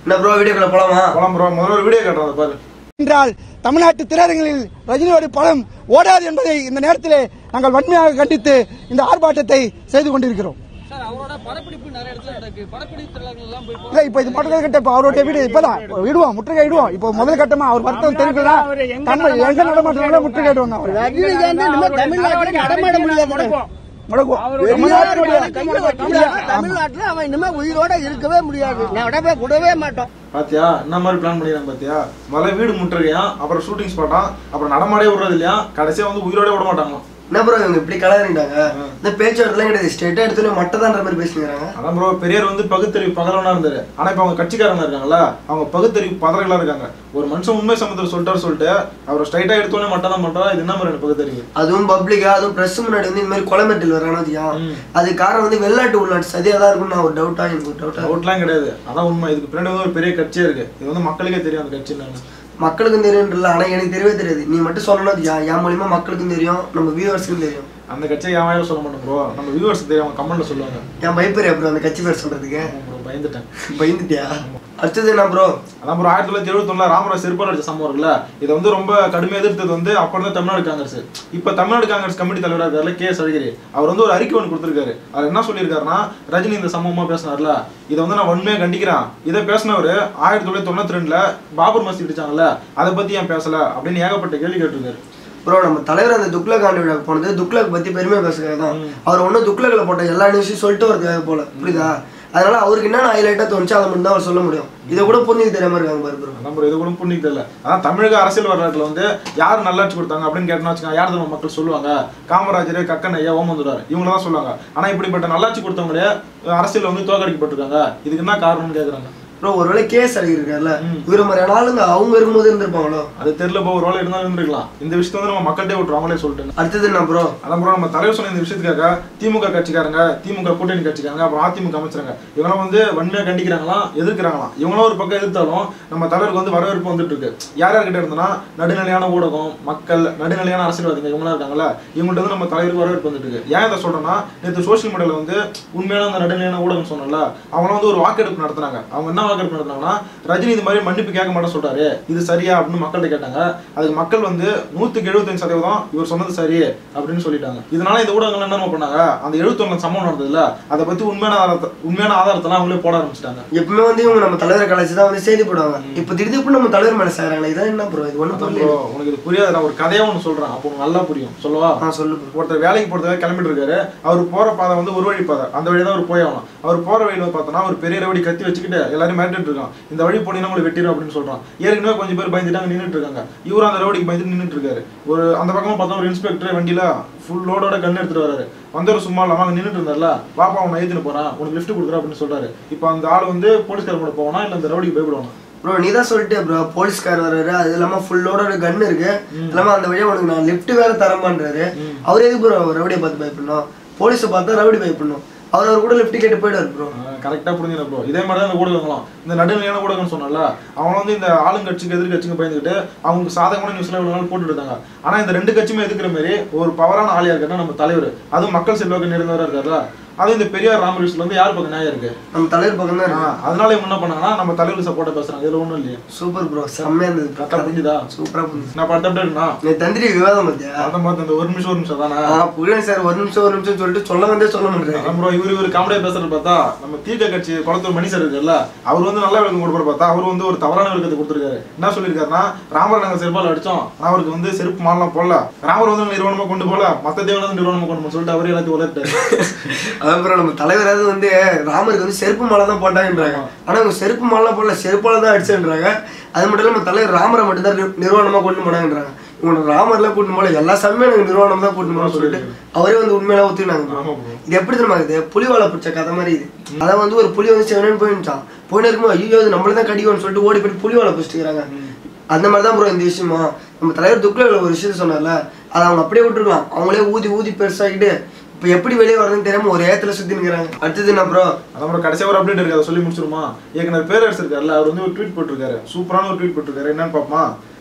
என்ன ப்ரோ வீடியோக்குள்ள போலாமா போலாம் ப்ரோ முதல்ல ஒரு வீடியோ காட்டுறோம் அதை பாரு என்றால் தமிழ்நாட்டு திரையரங்களில் ரஜினியோட படம் ஓடாது என்பதை இந்த நேரத்திலே நாங்கள் வன்மையாக கண்டித்து இந்த ஆர்ப்பாட்டத்தை செய்து கொண்டிருக்கிறோம் சார் அவரோட படப்பிடிப்பு நிறைய இடத்துல நடக்கு படப்பிடிப்பு தொழிலாளர்கள் எல்லாம் போய் இல்ல இப்ப இது மட்டும் கட்ட இப்ப அவருடைய வீடு இப்பதான் விடுவோம் முற்றுகை இடுவோம் இப்போ முதல் கட்டமா அவர் வருத்தம் தெரிவிக்கலாம் தமிழ் எங்க நடமாட்டங்களோ முற்றுகை இடுவோம் அவர் ரஜினிகாந்த் இனிமே தமிழ்நாட்டுல நடமாட முடியாது முடக்குவோம் தமிழ்நாட்டுல தமிழ்நாட்டுடைய தமிழ்நாட்டுல அவன் இனிமே உயிரோட இருக்கவே முடியாது நடவே விடவே மாட்டோம் பாத்தியா என்ன மாதிரி பிளான் பண்ணிடுறாங்க பாத்தியா முதல்ல வீடு முற்றுகையா அப்புறம் ஷூட்டிங் ஸ்பாட்டா அப்புறம் நடமாடே விடுறது இல்லையா கடைசியா வந்து உயிரோட விட மாட்டாங்களாம் என்ன ப்ரோ இவங்க இப்படி கலரிட்டாங்க இந்த பேச்சுவார்த்தைலாம் கிடையாது ஸ்ட்ரெயிட்டா எடுத்துன்னு மட்டதான்ற மாதிரி பேசுகிறாங்க அதான் ப்ரோ பெரியார் வந்து பகுத்தறிவு பகலவனா இருந்தாரு ஆனா இப்ப அவங்க கட்சிக்காரங்க இருக்காங்கல்ல அவங்க பகுத்தறிவு பதறகளா இருக்காங்க ஒரு மனுஷன் உண்மை சமத்துல சொல்லிட்டாரு சொல்லிட்டு அவர் ஸ்ட்ரைட்டா எடுத்தோடனே மட்டும் தான் பண்றா இது என்ன மாதிரி பகுத்தறிவு அதுவும் பப்ளிக்கா அதுவும் பிரஸ் முன்னாடி வந்து இந்த மாதிரி கொலை மெட்டல் வரானு வச்சுக்கா ம். அது காரணம் வந்து வெளிநாட்டு உள்நாட்டு சதியா தான் இருக்கும் நான் ஒரு டவுட்டா எனக்கு ஒரு டவுட்டா டவுட்லாம் கிடையாது அதான் உண்மை இதுக்கு பின்னாடி வந்து ஒரு பெரிய கட்சியே இருக்கு இது வந்து மக்களுக்கே தெரியும் அந்த கட்சி என்னன்னு மக்களுக்கும் தெரியும்ன்றல ஆனா எனக்கு தெரியவே தெரியாது நீ மட்டும் சொல்லணும் வச்சுக்கா என் மூலியமா மக்களுக்கும் தெரியும் நம்ம வியூவர்ஸுக்கும் தெரியும் அந்த கட்சியை என் வாயில சொல்ல மாட்டோம் ப்ரோ நம்ம வியூவர்ஸ் தெரியும் அவங்க கமெண்ட்ல சொல்லுவாங்க என் பயப்பேர் அப்புறம் அந்த கட்சி பேர் சொல்றதுக்கு ஆமா ப்ரோ பயந்துட்டேன் பயந்துட்டியா அடுத்தது என்ன ப்ரோ அதான் ப்ரோ ஆயிரத்தி தொள்ளாயிரத்தி எழுபத்தொன்னுல ராமராஜ் செருப்பால் அடிச்ச சம்பவம் இருக்குல்ல இதை வந்து ரொம்ப கடுமையாக எதிர்த்தது வந்து அப்போ இருந்த தமிழ்நாடு காங்கிரஸ் இப்போ தமிழ்நாடு காங்கிரஸ் கமிட்டி தலைவராக இருக்காருல கே எஸ் அழகிரி அவர் வந்து ஒரு அறிக்கை ஒன்று கொடுத்துருக்காரு அவர் என்ன சொல்லியிருக்காருன்னா ரஜினி இந்த சம்பவமா பேசினார்ல இதை வந்து நான் உண்மையாக கண்டிக்கிறேன் இதை பேசினவர் ஆயிரத்தி தொள்ளாயிரத்தி தொண்ணூத்தி ரெண்டுல பாபர் மசீத் இடிச்சாங்கல்ல அதை பத்தி ஏன் பேசல அப்படின்னு ஏகப்பட்ட கேள்வி கேட்டிருக்காரு ப்ரோ நம்ம தலைவர் அந்த துக்ளக் ஆண்டு விழா போனது துக்ளக் பத்தி பெருமையா பேசுறது தான் அவர் ஒன்றும் துக்ளக்ல போட்ட எல்லா நியூஸையும் சொல்லிட்டு வரதுக்காக போல புரியுதா அதனால அவருக்கு என்னென்ன ஹைலைட்டா தோணுச்சு அதை மட்டும் தான் அவர் சொல்ல முடியும் இதை கூட புரிஞ்சுக்க தெரியாம இருக்காங்க பாரு ப்ரோ அதான் bro, இது கூட புண்ணிக்கு தெரியல அதான் தமிழக அரசியல் வரலாற்றுல வந்து யார் நல்லாட்சி கொடுத்தாங்க அப்படின்னு கேட்டோம்னு வச்சுக்கோங்க யார் நம்ம மக்கள் சொல்லுவாங்க காமராஜர் கக்கன் ஐயா ஓமந்துரார் இவங்க தான் சொல்லுவாங்க ஆனா இப்படிப்பட்ட நல்லாட்சி கொடுத்தவங்களே அரசியல் வந்து தோக்கடிக்கப்பட்டிருக்காங்க இதுக்கு என்ன காரணம்னு கேக்குறாங்க ப்ரோ ஒருவேளை கேஸ் அழகி இருக்கார்ல இவர மாதிரியான ஆளுங்க அவங்க இருக்கும்போது இருந்திருப்பாங்களோ அது தெரியல போ ஒரு வேலை இருந்தாலும் இருந்திருக்கலாம் இந்த விஷயத்த வந்து நம்ம மக்கள்கிட்டே விட்டுரும் அவங்களே சொல்லிட்டு அடுத்தது என்ன ப்ரோ அதான் ப்ரோ நம்ம தலைவர் சொன்ன இந்த விஷயத்துக்காக திமுக கட்சிக்காரங்க திமுக கூட்டணி கட்சிக்காரங்க அப்புறம் அதிமுக அமைச்சரங்க இவங்களாம் வந்து வன்மையா கண்டிக்கிறாங்களாம் எதிர்க்கிறாங்களாம் இவங்களும் ஒரு பக்கம் எதிர்த்தாலும் நம்ம தலைவருக்கு வந்து வரவேற்பு வந்துட்டு இருக்கு யார் யார்கிட்ட இருந்தனா நடுநிலையான ஊடகம் மக்கள் நடுநிலையான அரசியல்வாதிகள் இவங்களாம் இருக்காங்கல்ல இவங்கள்ட்ட வந்து நம்ம தலைவருக்கு வரவேற்பு வந்துட்டு இருக்கு ஏன் இதை சொல்றேன்னா நேற்று சோஷியல் மீடியால வந்து உண்மையான அந்த நடுநிலையான ஊடகம் சொன்னல அவங்க வந்து ஒரு வாக்கெடுப்பு நடத்துனாங்க அவங்க என்ன வாக்கெடுப்பு நடத்துனாங்கன்னா ரஜினி இது மாதிரி மன்னிப்பு கேட்க மாட்டேன் சொல்றாரு இது சரியா அப்படின்னு மக்கள்கிட்ட கேட்டாங்க அதுக்கு மக்கள் வந்து நூத்துக்கு எழுபத்தஞ்சு சதவீதம் இவர் சொன்னது சரி அப்படின்னு சொல்லிட்டாங்க இதனால இந்த ஊடகங்கள் என்ன பண்ணாங்க அந்த எழுபத்தொன்னு சம்பவம் நடந்ததுல அதை பத்தி உண்மையான ஆதாரத்தை உண்மையான ஆதாரத்தெல்லாம் அவங்களே போட ஆரம்பிச்சிட்டாங்க எப்பவுமே வந்து இவங்க நம்ம தலைவரை கலாச்சி தான் வந்து செய்தி போடுவாங்க இப்போ திடீர்னு நம்ம தலைவர் மேல சேராங்களே இதான் என்ன ப்ரோ இது ஒன்றும் அதான் புரியல bro, உனக்கு இது புரியாது நான் ஒரு கதையா ஒன்று சொல்றேன் அப்போ உனக்கு நல்லா புரியும் சொல்லவா ஆ சொல்லு bro. ஒருத்தர் வேலைக்கு போறதுக்காக கிளம்பிட்டு இருக்காரு அவர் போற பாதை வந்து ஒரு வழி பாதை அந்த வழி தான் அவர் போய் ஆகணும் அவர் போற வழியில வந்து பார்த்தோன்னா ஒரு பெரிய வழி கத்தி வச்சுக்கிட்டு எல்லாரும் மிரட்டிட்டு இருக்கான் இந்த வழி போனீங்கன்னா உங்களை வெட்டிடும் அப்படின்னு சொல்றான் ஏற்கனவே கொஞ்சம் பேர் பயந்துட்டாங்க நின்னுட்டு இருக்காங்க இவரும் அந்த ரோடிக்கு பயந்துட்டு நின்னுட்டு இருக்காரு ஒரு அந்த பக்கமா பார்த்தா ஒரு இன்ஸ்பெக்டர் வண்டியில ஃபுல் லோடோட கன் எடுத்துட்டு வராரு வந்தவர் சும்மா இல்லாம அங்க நின்னுட்டு இருந்தார்ல பாப்பா அவனை ஏத்திட்டு போறான் உனக்கு லிஃப்ட் கொடுக்குறேன் அப்படின்னு சொல்றாரு இப்போ அந்த ஆள் வந்து போலீஸ்கார கூட போவானா இல்ல அந்த ரவுடிக்கு பயப்படுவானா ப்ரோ நீ தான் சொல்லிட்டே ப்ரோ போலீஸ்கார் வர்றாரு அது இல்லாம ஃபுல்லோட ஒரு கன் இருக்கு இல்லாம அந்த வழியா உனக்கு நான் லிஃப்ட் வேற தரமான்றாரு அவர் எதுக்கு ப்ரோ ரவுடியை பார்த்து பயப்படணும் போலீஸை பார்த்தா ரவுடி பயப்படணும் அவர் அவர் கூட லிஃப்ட் கேட்டு போயிடுவார் ப்ரோ கரெக்டா புரிஞ்சுங்க ப்ரோ இதே மாதிரி தான் இந்த ஊடகங்களும் இந்த நடுநிலையான ஊடகம்னு சொன்னல அவங்க வந்து இந்த ஆளுங்கட்சிக்கு எதிர்கட்சிக்கு பயந்துக்கிட்டு அவங்க சாதகமான நியூஸ்லாம் இவ்வளவு நாள் போட்டுட்டு இருந்தாங்க ஆனா இந்த ரெண்டு கட்சியுமே எதிர்க்கிற மாதிரி ஒரு பவரான ஆளியா இருக்காருன்னா நம்ம தலைவர் அதுவும் மக்கள் செல்வாக்கு நிறைந்தவரா இருக்காருல்ல அதுவும் இந்த பெரியார் ராமகிருஷ்ணன் வந்து யார் பக்கம் நியாயம் இருக்கு நம்ம தலைவர் பக்கம் தான் ஆ, இருக்கு அதனால இவங்க என்ன பண்ணாங்கன்னா நம்ம தலைவருக்கு சப்போர்ட்டா பேசுறாங்க இதுல ஒண்ணும் இல்லையா சூப்பர் ப்ரோ செம்மையா இருந்தது கரெக்டா புரிஞ்சுதா சூப்பரா புரிஞ்சுது நான் படுத்த அப்படின்னா நீ தந்திரி விவாதம் பத்தியா அந்த மாதிரி அந்த ஒரு நிமிஷம் ஒரு நிமிஷம் தானே ஆ புரியல சார் ஒரு நிமிஷம் ஒரு நிமிஷம் சொல்லிட்டு சொல்ல வந்தே சொல்ல மாட்டேன் அதான் bro, இவரு இவரு காமெடியா பேசுறது பார்த்தா நம்ம தீர்க்க கட்சி குளத்தூர் மணி சார் இருக்குல்ல அவர் வந்து நல்ல விளக்கம் கொடுப்பாரு பார்த்தா அவர் வந்து ஒரு தவறான விளக்கத்தை கொடுத்துருக்காரு என்ன சொல்லியிருக்காருன்னா ராமர் நாங்க செருப்பால் அடிச்சோம் ஆனா அவருக்கு வந்து செருப்பு மாலாம் போடல ராமர் வந்து நிறுவனமா கொண்டு போல மத்த தேவன நிறுவனமா கொண்டு போக சொல்லிட்டு அவரே எல்லாத்தையும் உலர்ட்டாரு அப்புறம் நம்ம தலைவராவது வந்து ராமருக்கு வந்து செருப்பு மாலை தான் போட்டாங்கன்றாங்க ஆனா இவங்க செருப்பு மாலை போடல செருப்பால தான் அடிச்சுன்றாங்க அது மட்டும் இல்லாம தலைவர் ராமரை மட்டும் தான் நிறு- நிர்வாணமா கொண்டு போனாங்கன்றாங்க இவங்க ராமர்லாம் கூட்டு போல எல்லா சமயம் எனக்கு நிர்வாணம் தான் கூட்டு போன சொல்லிட்டு அவரே வந்து உண்மையில ஒத்துக்கினாங்க ஆமா bro. இது எப்படி தெரியுமா இது புலிவாலை பிடிச்ச கதை மாதிரி இது அதான் வந்து ஒரு புலி வந்து செவனேன்னு போயிருந்துச்சான் போயின்னு இருக்கும்போது ஐயோ இது நம்மள தான் கடிக்கும்னு சொல்லிட்டு ஓடி போயிட்டு புலிவாலை பிடிச்சிக்கிறாங்க அந்த மாதிரி தான் ப்ரோ இந்த விஷயமா நம்ம தலைவர் துக்ளக்ல ஒரு விஷயத்த சொன்னார்ல அதை அவங்க அப்படியே விட்டுருக்கலாம் அவங்களே ஊதி ஊதி பெருசாகிட்டு இப்போ எப்படி வெளியே வரதுன்னு தெரியாம ஒரு ஏத்துல சுத்தி நிற்கிறாங்க அடுத்தது என்ன ப்ரோ அதான் bro, கடைசியா ஒரு அப்டேட் இருக்கு அதை சொல்லி முடிச்சிருமா ஏற்கனவே பேரரசு இருக்காருல்ல அவர் வந்து ஒரு ட்வீட் போட்டிருக்காரு சூப்பரான ஒரு ட்வீட் போட்டிருக்காரு என்னன்னு பாப்போமா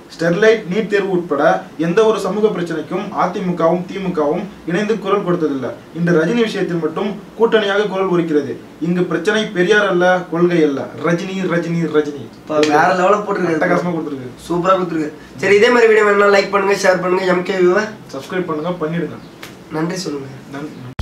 ஸ்டெர்லைட் நீட் தேர்வு உட்பட எந்த ஒரு சமூக பிரச்சனைக்கும் அதிமுகவும் திமுகவும் இணைந்து குரல் கொடுத்ததில்லை இந்த ரஜினி விஷயத்தில் மட்டும் கூட்டணியாக குரல் ஒலிக்கிறது இங்கு பிரச்சனை பெரியார் அல்ல கொள்கை அல்ல ரஜினி ரஜினி ரஜினி இப்ப வேற லெவலில் போட்டுருக்காரு அட்டகாசமா கொடுத்துருக்கு சூப்பரா கொடுத்துருக்கு சரி இதே மாதிரி வீடியோ வேணா லைக் பண்ணுங்க ஷேர் பண்ணுங்க எம்கே வியூவை சப்ஸ்கிரைப் பண்ணுங்க பண்ணிடுங்க நன்றி சொல்லுங்க நன்றி